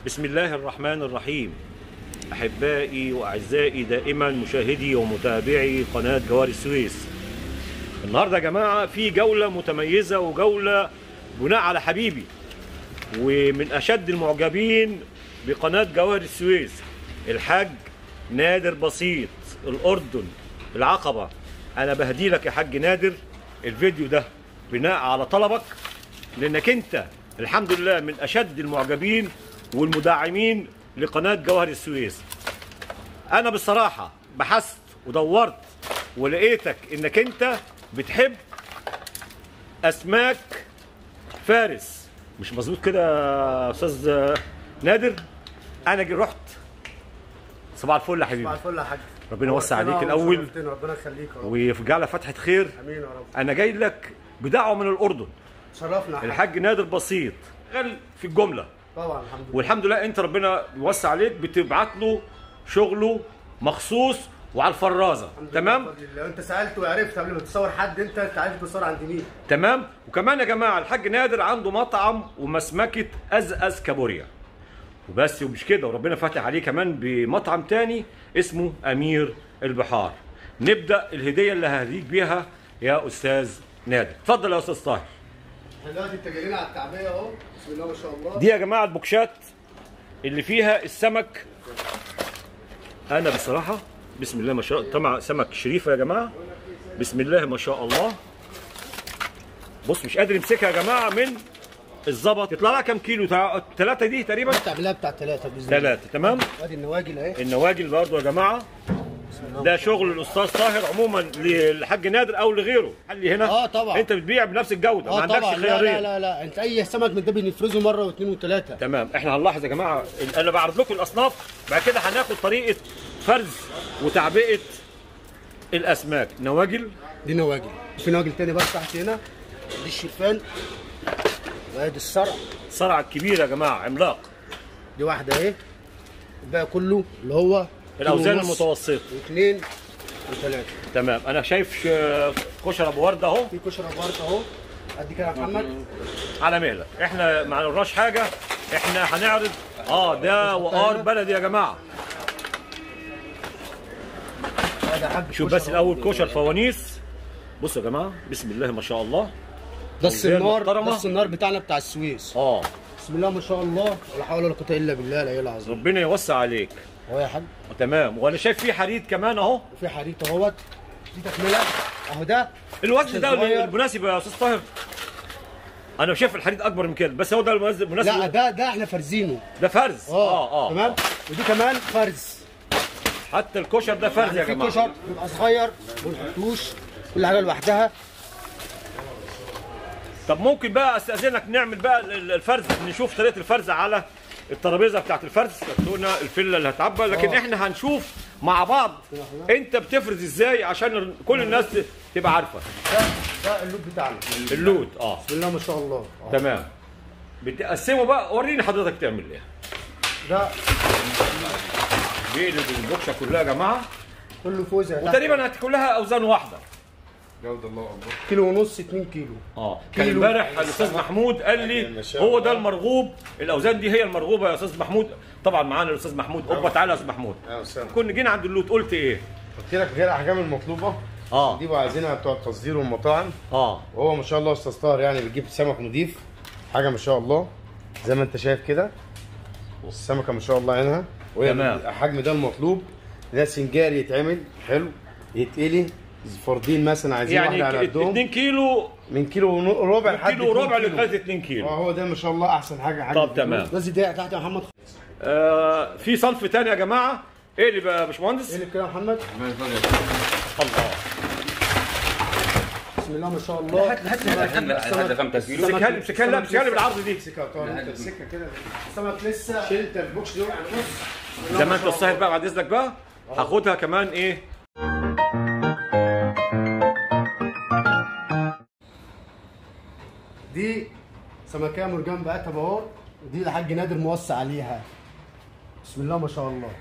بسم الله الرحمن الرحيم أحبائي وأعزائي دائما مشاهدي ومتابعي قناة جوار السويس النهاردة يا جماعة في جولة متميزة وجولة بناء على حبيبي ومن أشد المعجبين بقناة جوار السويس الحاج نادر بسيط الأردن العقبة أنا بهدي لك يا حاج نادر الفيديو ده بناء على طلبك لأنك أنت الحمد لله من أشد المعجبين والمدعمين لقناة جوهر السويس أنا بصراحة بحثت ودورت ولقيتك إنك أنت بتحب أسماك فارس مش مظبوط كده يا أستاذ نادر أنا جي رحت صباح الفل يا حبيبي صباح الفل يا حاج ربنا يوسع نورتنا عليك الأول. وشرفتنا، ربنا يخليك يا رب ويجعلها فتحة خير امين يا رب أنا جاي لك بدعوة من الأردن شرفنا يا حاج الحاج نادر بسيط شغال في الجملة طبعا الحمد لله والحمد لله انت ربنا يوسع عليك بتبعت له شغله مخصوص وعلى الفرازه الحمد لله تمام بفضل الله. انت سالت وعرفت قبل ما تصور حد انت انت عارف تصور عند مين تمام وكمان يا جماعه الحاج نادر عنده مطعم ومسمكه ازأز كابوريا وبس ومش كده وربنا فاتح عليه كمان بمطعم تاني اسمه امير البحار نبدا الهديه اللي ههديك بيها يا استاذ نادر اتفضل يا استاذ طاهر احنا دلوقتي انت جاي لنا على التعبيه اهو بسم الله ما شاء الله دي يا جماعه البوكشات اللي فيها السمك انا بصراحه بسم الله ما شاء الله طبعا سمك شريفه يا جماعه بسم الله ما شاء الله بص مش قادر يمسكها يا جماعه من الظبط يطلع لها كام كيلو ثلاثه دي تقريبا التعبيه بتاع ثلاثه باذن الله ثلاثه تمام ادي النواجل اهي النواجل برضه يا جماعه ده شغل الاستاذ طاهر عموما للحاج نادر او لغيره حلي هنا آه طبعا. انت بتبيع بنفس الجوده ما اه عندكش طبعا لا خياريه لا لا لا انت اي سمك من ده بنفرزه مره واثنين وثلاثه تمام احنا هنلاحظ يا جماعه انا بعرض لكم الاصناف بعد كده هناخد طريقه فرز وتعبئه الاسماك نواجل دي نواجل في نواجل تاني بقى تحت هنا دي الشرفان وادي الصرع صرع كبير يا جماعه عملاق دي واحده اهي الباقي كله اللي هو الاوزان كيلو ونص المتوسطه واثنين وثلاثه تمام انا شايف ش- كشر ابو ورده اهو في كشري بارك اهو قد كده يا محمد على مهلك احنا ما عرفناش حاجه احنا هنعرض اه ده وقار بلدي يا جماعه هذا حاج شوف بس الاول كشر فوانيس بصوا يا جماعه بسم الله ما شاء الله ده أوزان السنار محترمة. ده السنار بتاعنا بتاع السويس اه بسم الله ما شاء الله ولا حول ولا قوه الا بالله العلي العظيم ربنا يوسع عليك اهو يا حاج تمام وانا شايف في حديد كمان اهو وفي حريق اهوت دي تكمله اهو ده الوزن ده صغير. المناسب يا استاذ طاهر انا شايف الحديد اكبر من كده بس هو ده المناسب لا مناسب ده ده احنا فرزينه ده فرز اه اه تمام ودي كمان فرز حتى الكشر ده فرز يا يعني في جماعه كشر بيبقى صغير ما نحطوش كل حاجه لوحدها طب ممكن بقى استاذنك نعمل بقى ال- الفرز نشوف طريقه الفرز على الترابيزه بتاعت الفرز تكتبنا الفله اللي هتعبى لكن آه. احنا هنشوف مع بعض انت بتفرز ازاي عشان كل الناس ت- تبقى عارفه ده ده اللوت بتاعنا اللود اه بسم الله ما شاء الله أهو. تمام بتقسمه بقى وريني حضرتك تعمل ايه ده بيقلب البوكشه كلها يا جماعه كله فوزه تحت. وتقريبا هت- كلها اوزان واحده جود الله اكبر كيلو ونص 2 كيلو اه كان كيلو. امبارح الاستاذ محمود قال لي ما شاء هو ده الله. المرغوب الاوزان دي هي المرغوبه يا استاذ محمود طبعا معانا الاستاذ محمود اوبا تعالى يا استاذ محمود اهلا وسهلا كنا جينا عند اللوت قلت ايه قلت لك غير الاحجام المطلوبه اه دي بقى عايزينها بتوع التصدير والمطاعم اه وهو ما شاء الله استاذ طاهر يعني بيجيب سمك نضيف حاجه ما شاء الله زي ما انت شايف كده السمكه ما شاء الله عينها وهي تمام. الحجم ده المطلوب ده سنجاري يتعمل حلو يتقلي فردين مثلا عايزين يعني واحده على قدهم 2 كيلو من كيلو ون- ربع لحد كيلو وربع 2 لغايه 2 كيلو اه هو ده ما شاء الله احسن حاجه حاجه طب تمام نزل ده تحت يا محمد آه في صنف تاني يا جماعه ايه اللي بقى يا باشمهندس اقلب كده يا محمد الله بسم الله ما شاء الله هذا 5 كيلو امسكها لي امسكها لي لا امسكها لي بالعرض دي سكه وتقعد انت تمسكها كده السمك لسه شلت البوكس ده يعني بص زي ما انت الصاحب بقى بعد اذنك بقى هاخدها كمان ايه دي سمكيه مرجان بقى اهو ودي الحاج نادر موسع عليها بسم الله ما شاء الله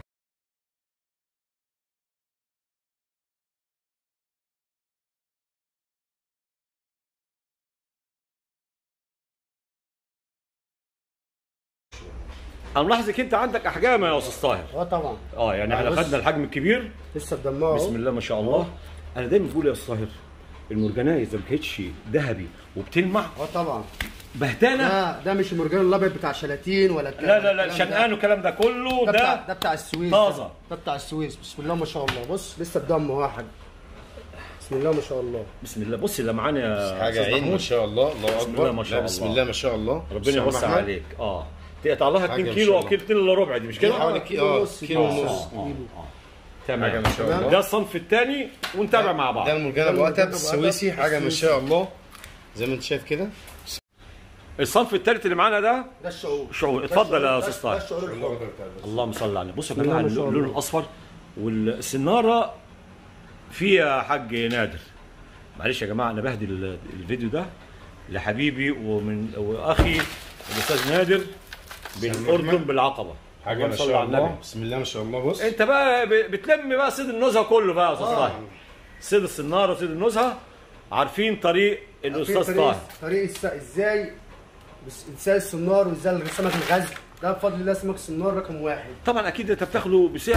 انا ملاحظك انت عندك احجام يا استاذ طاهر اه طبعا اه يعني احنا بص. خدنا الحجم الكبير لسه بدمها بسم اهو الله ما شاء الله انا دايما بقول يا استاذ طاهر المرجانيه اذا ما كانتش ذهبي وبتلمع اه طبعا بهتانه ده ده مش المرجان الابيض بتاع شلاتين ولا لا لا لا الكلام ده. شنقان والكلام ده كله ده بتاع ده ده بتاع السويس طازة. ده, ده بتاع السويس بسم الله ما شاء الله بص لسه بدم اهو يا حاج بسم الله ما شاء الله بسم الله بص اللي معانا يا حاجه أستاذ عين ما محمود. شاء الله الله بسم اكبر الله ما شاء لا، بسم الله. الله ما شاء الله ربنا بسم الله يوسع الرحمن. عليك اه تقطع لها 2 حاجة إن كيلو شاء او الله. كيلو 2 الا ربع دي مش كده؟ حوالي كي- اه ونص، كيلو كيلو ونص ونص. آه، آه. حاجه تمام ما شاء الله ده الصنف الثاني ونتابع مع بعض ده المرجان ابو المرجان اتب أبو السويسي أتب حاجه ما السويسي. شاء الله زي ما انت شايف كده الصنف الثالث اللي معانا ده ده الشعور شعور. ده اتفضل الشعور. يا ده- أستاذ طاهر. ده الشعور الحر اللهم صل على النبي بصوا يا بسم الله جماعه ما شاء اللون الله. الاصفر والسناره فيها حاج نادر معلش يا جماعه انا بهدي ال- الفيديو ده لحبيبي ومن واخي الاستاذ نادر بالاردن بالعقبه حاجه اللهم ما صل شاء على الله النبي. بسم الله ما شاء الله بص انت بقى ب- بتلم بقى صيد النزهه كله بقى يا استاذ آه. طاهر صيد السناره وصيد النزهه عارفين طريق الاستاذ طريق طاهر طريق الس- ازاي بس- ازاي السنار وازاي سمك الغزل ده بفضل الله سمك السنار رقم واحد طبعا اكيد انت بتاخده بسعر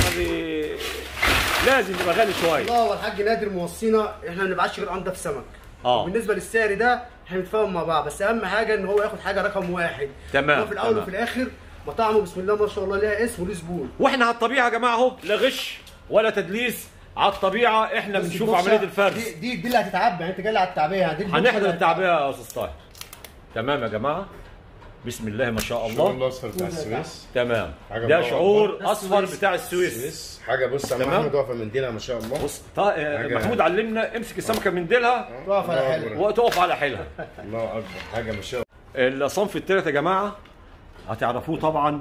لازم يبقى غالي شويه الله والحاج نادر موصينا احنا ما بنبعتش غير انضف سمك اه بالنسبه للسعر ده احنا بنتفاهم مع بعض بس اهم حاجه ان هو ياخد حاجه رقم واحد تمام، هو في الاول تمام. وفي الاخر مطاعمه بسم الله ما شاء الله ليها اسم وليه زبون واحنا على الطبيعه يا جماعه اهو لا غش ولا تدليس على الطبيعه احنا بس بنشوف البوكسة عمليه الفرز دي دي, دي اللي هتتعبى يعني انت جاي لي على التعبيه يعني دي البوكسة هنحضر اللي التعبئه يا استاذ طاهر تمام يا جماعه بسم الله ما شاء الله الله الاصفر بتاع السويس تمام حاجة ده الله شعور أكبر. ده اصفر السويس. بتاع السويس السويس حاجه بص يا عم تمام. احمد واقفه من ديلها ما شاء الله بص طا... آه، حاجة- محمود علمنا امسك السمكه من ديلها تقف على الله حالك أكبر. وتقف على حيلها الله اكبر حاجه ما شاء الله الصنف الثالث يا جماعه هتعرفوه طبعا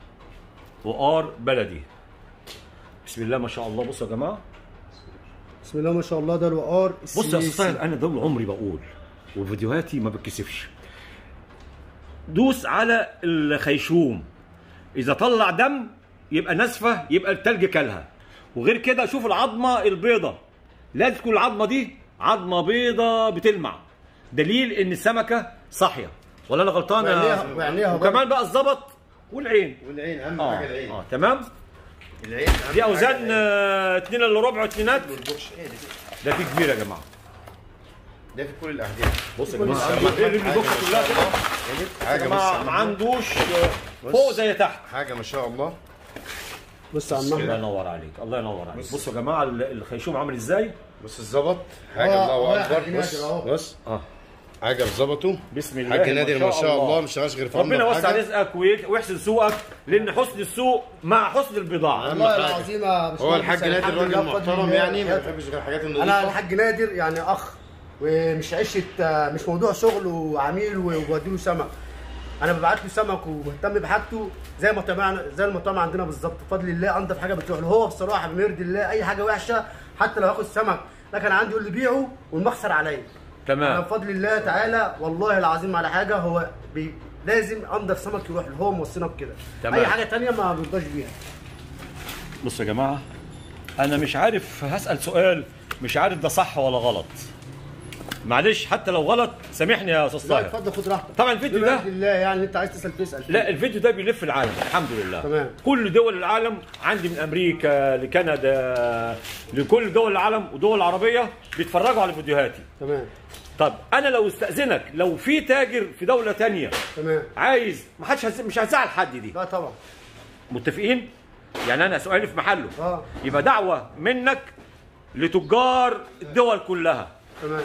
وقار بلدي بسم الله ما شاء الله بصوا يا جماعه بسم الله ما شاء الله ده الوقار بص يا السويسي. استاذ طاهر انا دول عمري بقول وفيديوهاتي ما بتكسفش دوس على الخيشوم اذا طلع دم يبقى ناسفه يبقى التلج كلها وغير كده شوف العظمه البيضه لازم تكون العظمه دي عظمه بيضه بتلمع دليل ان السمكه صاحيه ولا انا غلطان يا- وعينيها- وعينيها وكمان بقى الظبط والعين والعين اهم اه حاجه العين اه تمام العين أهم دي حاجة اوزان العين. آه، اتنين الا ربع اتنينات ده في كبير يا جماعه ده في كل الاحجام بص يا جماعه ايه اللي بيبص كلها كده حاجه بص ما يا عم ما أحمد. عندوش فوق زي تحت حاجه ما شاء الله بص يا عم الله احمد ينور عليك الله ينور عليك بصوا يا جماعه ال- الخيشوم عامل ازاي بص الظبط حاجه آه، الله آه، اكبر حاج بص نادر أهو. بص اه حاجه بظبطه بسم الله حاج نادر ما شاء الله مش شغالش غير في ربنا أنضف يوسع حاجة. رزقك ويك- ويحسن سوقك لان حسن السوق مع حسن البضاعه أهم والله حاجة. العظيم يا باشمهندس هو الحاج يعني نادر الحمد راجل لله بفضل محترم الله. يعني ما بيحبش غير الحاجات انا النظيفه الحاج نادر يعني اخ ومش عشه مش موضوع شغل وعميل وبوديله سمك انا ببعت له سمك ومهتم بحاجته زي ما طبعنا زي المطاعم عندنا بالظبط بفضل الله انضف حاجه بتروح له هو بصراحه بمرضي الله اي حاجه وحشه حتى لو هاخد سمك لكن عندي يقول لي بيعه والمخسر عليا انا تمام بفضل الله تعالى والله العظيم على حاجه هو بي لازم انضف سمك يروح له هو موصينا بكده تمام. اي حاجه تانية ما بيرضاش بيها بصوا يا جماعه انا مش عارف هسال سؤال مش عارف ده صح ولا غلط معلش حتى لو غلط سامحني يا استاذ لا طاهر اتفضل خد راحتك طبعا الفيديو ده بفضل الله يعني انت عايز تسال تسال لا الفيديو ده بيلف العالم الحمد لله تمام. كل دول العالم عندي من امريكا لكندا لكل دول العالم ودول العربيه بيتفرجوا على فيديوهاتي تمام طب انا لو استاذنك لو في تاجر في دوله تانية تمام عايز ما حدش هز... مش هزعل حد دي لا طبعا متفقين يعني انا سؤالي في محله اه يبقى دعوه منك لتجار الدول كلها تمام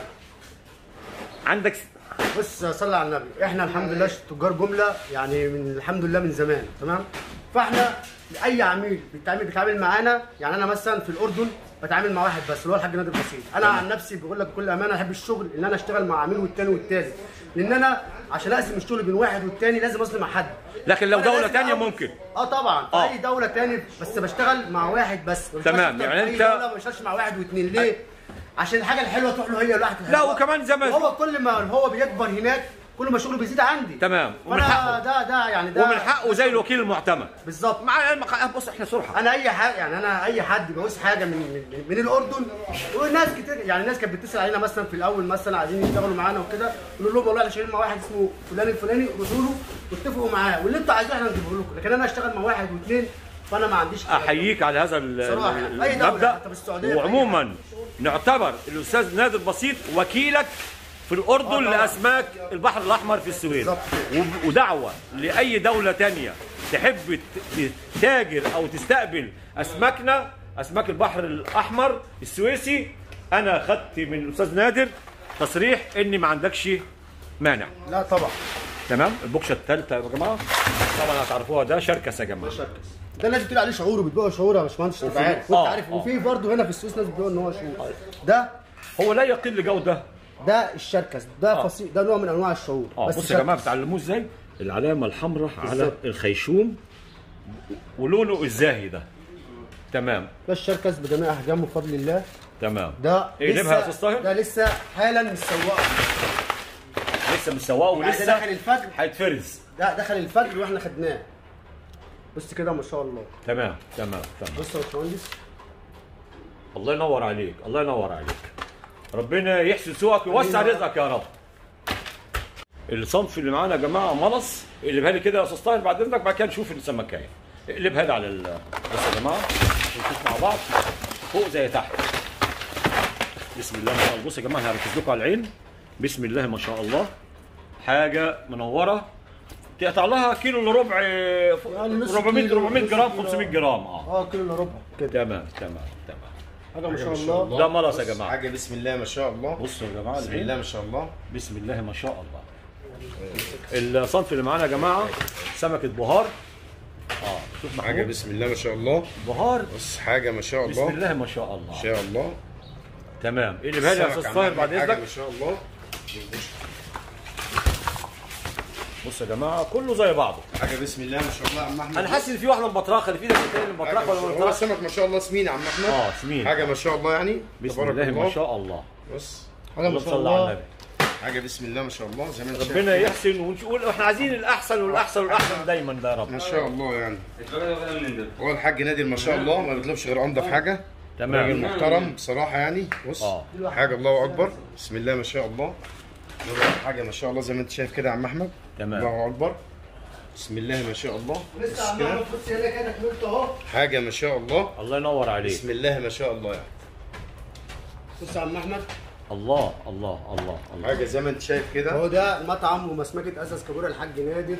عندك س- بص صلي على النبي احنا الحمد لله تجار جمله يعني من الحمد لله من زمان تمام فاحنا اي عميل بيتعامل بيتعامل معانا يعني انا مثلا في الاردن بتعامل مع واحد بس اللي هو الحاج نادر بسيط انا عن نفسي بقول لك بكل امانه احب الشغل ان انا اشتغل مع عميل والتاني والتالت لان انا عشان اقسم الشغل بين واحد والتاني لازم اظلم مع حد لكن لو أنا دوله لازم تانية أعمل- ممكن اه طبعا في آه. اي دوله تاني بس بشتغل مع واحد بس ما بشتغلش تمام، في يعني أي أنت- دولة ما بشتغلش مع واحد واثنين ليه؟ عشان الحاجه الحلوه تروح له هي لوحده لا وكمان زي ما هو كل ما هو بيكبر هناك كل ما شغله بيزيد عندي تمام ومن فانا حقه ده ده يعني ده ومن حقه زي الوكيل المعتمد بالظبط مع المق- بص احنا صرحه انا اي حاجه يعني انا اي حد بيعوز حاجه من من, من الاردن وناس كتير يعني ناس كانت بتتصل علينا مثلا في الاول مثلا عايزين يشتغلوا معانا وكده نقول لهم والله احنا شغالين مع واحد اسمه فلان الفلاني روحوا له واتفقوا معاه واللي انتوا عايزينه احنا نجيبه لكم لكن انا اشتغل مع واحد واثنين فانا ما عنديش كده. احييك على هذا ال- صراحة. ال- أي دولة، المبدا حتى بالسعودية، وعموما نعتبر الاستاذ نادر بسيط وكيلك في الاردن طبعاً. لاسماك البحر الاحمر في السويس بالظبط. وب- ودعوه لاي دوله تانية تحب ت- تتاجر او تستقبل اسماكنا اسماك البحر الاحمر السويسي انا خدت من الاستاذ نادر تصريح اني ما عندكش مانع لا طبعا تمام البوكشه الثالثه يا جماعه طبعا هتعرفوها ده شركس يا جماعه ده الناس بتقول عليه شعور وبتبيعوا شعور يا باشمهندس تبقى عارف آه، وانت عارف آه. وفي برضه هنا في السويس ناس بتقول ان هو شعور ده هو لا يقل جوده ده الشركس ده فصيل ده نوع من انواع الشعور اه بصوا يا جماعه بتعلموه ازاي العلامه الحمراء على بالظبط. الخيشوم ولونه الزاهي ده تمام ده الشركس بجميع احجامه بفضل الله تمام ده اقلبها يا استاذ لسه طاهر ده لسه حالا متسوقه لسه مسواه يعني ده ولسه داخل الفجر هيتفرز ده دخل الفجر واحنا خدناه بص كده ما شاء الله تمام تمام تمام بص يا باشمهندس الله ينور عليك الله ينور عليك ربنا يحسن سوقك ويوسع آمين. رزقك يا رب الصنف اللي معانا يا جماعه ملص اقلبها لي كده يا استاذ طاهر بعد اذنك بعد كده نشوف السمكايه اقلبها لي على ال... بص يا جماعه نشوف مع بعض فوق زي تحت بسم الله ما شاء الله بصوا يا جماعه هركز لكم على العين بسم الله ما شاء الله حاجه منوره تقطع لها كيلو الا ربع يعني نص 400 كيلو، 400 نص جرام كيلو. 500 جرام اه اه كيلو الا ربع كده تمام تمام تمام حاجه ما شاء ما شاء الله الله. ده ملص يا بص، جماعة. حاجه بسم الله ما شاء الله بصوا يا جماعه بسم العين. الله ما شاء الله بسم الله ما شاء الله الصنف اللي معانا يا جماعه سمكه بهار اه شوف حاجه محمود بسم الله ما شاء الله بهار بص حاجه ما شاء بسم الله الله ما شاء الله ما شاء الله تمام اقلبها لي يا السمك استاذ عم طاهر عمل بعد حاجه اذنك ما شاء الله بص يا جماعه كله زي بعضه حاجه بسم الله ما شاء الله يا عم احمد انا حاسس ان في واحده مبطرخه اللي في ده تاني حاجة ما مبطرخه شاء ولا الله. هو مبطرخه السمك ما شاء الله سمين يا عم احمد اه سمين حاجه ما شاء الله يعني بسم تبارك الله ما شاء الله بص حاجه ما اللهم شاء صل على الله النبي حاجه بسم الله ما شاء الله زي ما انت شايف ربنا كده. يحسن ونقول احنا عايزين الاحسن والاحسن والاحسن دايما ده يا رب ما شاء الله يعني اتفرج من ده هو الحاج نادر ما شاء الله ما بيطلبش غير انضف حاجه راجل تمام محترم بصراحه يعني بص آه. حاجه الله اكبر بسم الله ما شاء الله حاجه ما شاء الله زي ما انت شايف كده يا عم احمد تمام الله اكبر بسم الله ما شاء الله لسه بص عم كده اعمل بص هنا كده كملته اهو حاجه ما شاء الله الله ينور عليك بسم الله ما شاء الله يعني بص يا عم احمد الله الله الله الله حاجه زي ما انت شايف كده هو ده مطعم ومسمكه اساس كابوريا الحاج نادر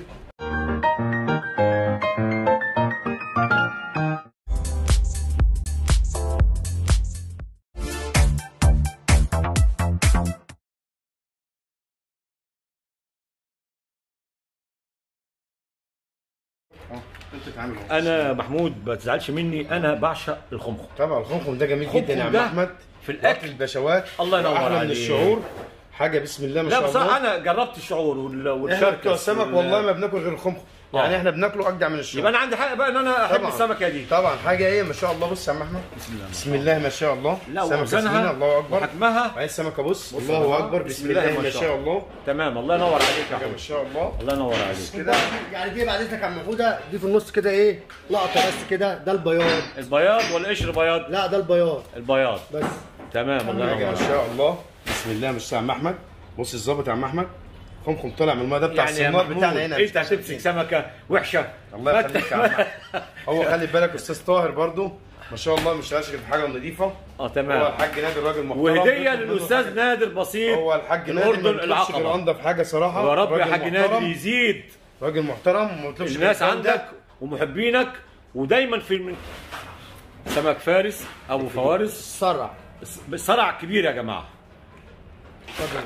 اه انت تعمل انا محمود ما تزعلش مني انا بعشق الخمخم طبعا الخنخم ده جميل الخنخم جدا يا عم ده احمد في الأكل. البشوات الله ينور احلى من عليك. الشعور حاجه بسم الله ما لا شاء الله بصراحه انا جربت الشعور وال- احنا والشركه بتوع السمك والله ما بناكل غير الخنخم يعني آه. احنا بناكله اجدع من الشعور يبقى انا عندي حق بقى ان انا احب طبعاً. السمكه دي طبعا حاجه ايه ما شاء الله بص يا عم احمد بسم الله ما شاء الله لا سمكه ووزنها سمينه الله اكبر وحجمها عايز سمكه بص بص الله يا اكبر جماعة. بسم الله ما شاء الله تمام الله ينور عليك يا حاجه ما حبيبي شاء الله الله ينور عليك كده يعني دي بعد اذنك يا عم حوده دي في النص كده ايه لقطه بس كده ده البياض البياض ولا قشر بياض لا ده البياض البياض بس تمام الله حاجه ينور ما عليك شاء الله بسم الله ما شاء الله يا عم احمد بص الظابط يا عم احمد خمخم طلع من الماء ده بتاع يعني يا السنار محمود بتاعنا هنا انت هتمسك سمكه وحشه الله ما يخليك يا عم أحمد. هو خلي بالك استاذ طاهر برضو ما شاء الله مش غير في حاجه نظيفه اه هو تمام الحاج نادر راجل محترم وهديه بيطلب منه للاستاذ حاجة. نادر بسيط هو الحاج نادر ما الاردن بيطلبش غير العقبه انضف حاجه صراحه يا رب يا راجل حاج نادر محترم، يزيد راجل محترم وما بيطلبش الناس غير جودة. عندك ومحبينك ودايما في من سمك فارس ابو فوارس سرع صرع كبير يا جماعه اتفضل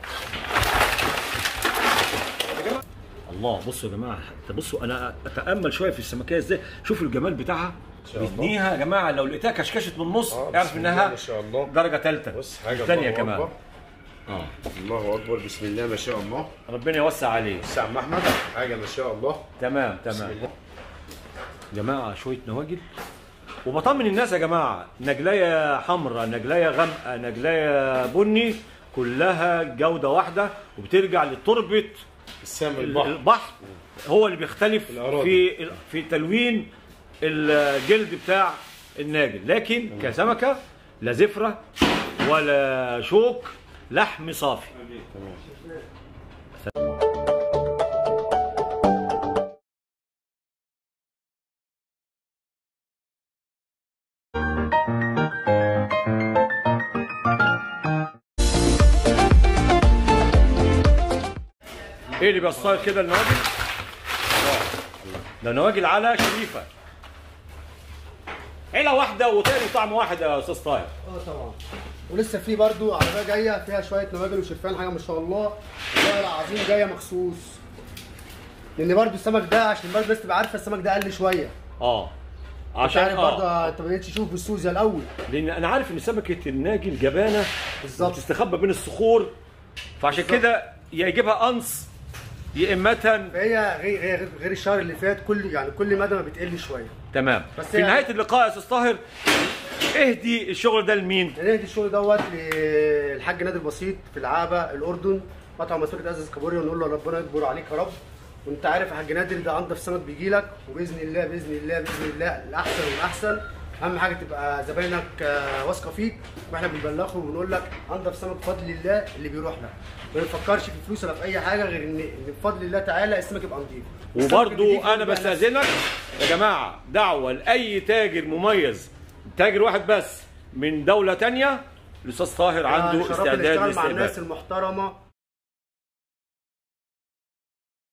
الله بصوا يا جماعه حتى بصوا انا اتامل شويه في السمكيه ازاي شوفوا الجمال بتاعها شاء الله. بتنيها يا جماعه لو لقيتها كشكشت من النص آه، اعرف بسم الله انها ما شاء الله درجه ثالثه بص حاجه ثانيه الله كمان أكبر. اه الله اكبر بسم الله ما شاء الله ربنا يوسع عليه بص يا عم احمد حاجه ما شاء الله تمام بسم تمام الله جماعه شويه نواجل وبطمن الناس يا جماعه نجلايه حمراء نجلايه غامقه نجلايه بني كلها جوده واحده وبترجع لتربه السمك ال- البحر البحر هو اللي بيختلف الأراضي. في في تلوين الجلد بتاع الناجل لكن كسمكه لا زفره ولا شوك لحم صافي ايه اللي بيصطاد كده النواجل؟ ده نواجل على شريفه عيله واحده وتاني طعم واحد يا استاذ طاهر اه طبعا ولسه في برضو عربيه جايه فيها شويه نواجل وشرفان حاجه ما شاء الله والله العظيم جايه مخصوص لان برضو السمك ده عشان برضو الناس تبقى عارفه السمك ده قل شويه اه عشان عشان عارف برضو اه انت ما بقتش تشوف بالسوق زي الاول لان انا عارف ان سمكه الناجل جبانه بالظبط بتستخبى بين الصخور فعشان بالظبط. كده يا يجيبها قنص يا اما فهي غير غير غير الشهر اللي فات كل يعني كل مدى ما بتقل شويه تمام بس في هي- نهايه اللقاء يا استاذ طاهر اهدي الشغل ده لمين؟ نهدي الشغل دوت للحاج نادر بسيط في العابه الاردن مطعم مسؤوليه عزيز كابوريا ونقول له ربنا يكبر عليك يا رب وانت عارف يا حاج نادر ده انضف سمك بيجي لك وباذن الله باذن الله باذن الله الاحسن والاحسن اهم حاجه تبقى زباينك آه، واثقه فيك واحنا بنبلغهم وبنقول لك انضف سمك بفضل الله اللي بيروح لك ما نفكرش في فلوس ولا في اي حاجه غير ان إن بفضل الله تعالى السمك يبقى نضيف السمك وبرضو النضيف انا بيبقى نفس- بستاذنك يا جماعه دعوه لاي تاجر مميز تاجر واحد بس من دوله تانية الاستاذ طاهر عنده شرف استعداد الاشتغال مع للاستقبال الناس المحترمه